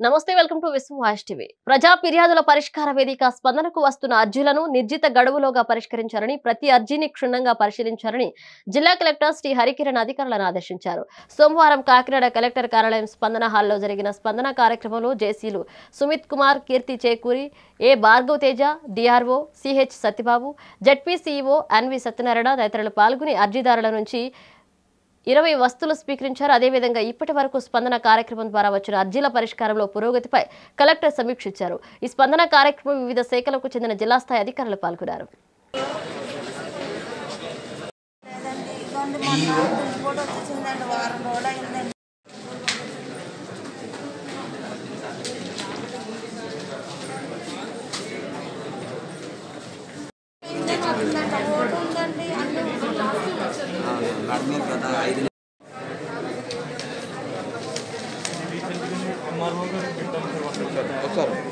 నమస్తే welcome to Viswam voice TV ప్రజా ఫిర్యాదుల పరిష్కార వేదిక స్పందనకు వస్తున్న అర్జీలను నిర్జిత గడువులోగా పరిష్కరించారని ప్రతి అర్జీని క్షుణ్ణంగా పరిశీలించారని జిల్లా కలెక్టర్ శ్రీ హరికిరణ్ అధికారులను ఆదేశించారు సోమవారం కాకినాడ కలెక్టర్ కార్యాలయం స్పందన హాల్లో జరిగిన స్పందన కార్యక్రమంలో జేసీలు Sumit Kumar Keerthi Chekuri A Bhargav Teja DRO CH Satyababu ZP CEO NV Satyanarayana తదితరులు పాల్గొని అర్జీదారుల నుంచి ఇరవై వస్తువులు స్వీకరించారు అదేవిధంగా ఇప్పటి వరకు స్పందన కార్యక్రమం ద్వారా వచ్చిన అర్జీల పరిష్కారంలో పురోగతిపై కలెక్టర్ సమీక్షించారు ఈ స్పందన కార్యక్రమం వివిధ శాఖలకు చెందిన జిల్లా స్థాయి అధికారులు పాల్గొన్నారు లేదండి ఇదిగోండి మొన్న రిపోర్ట్ వచ్చేసిందండి వారం రోజులు అయిందండి ఉందండి, ఓటు ఉందండి అన్ని మేడం మీరు గత ఐదు ఒకసారి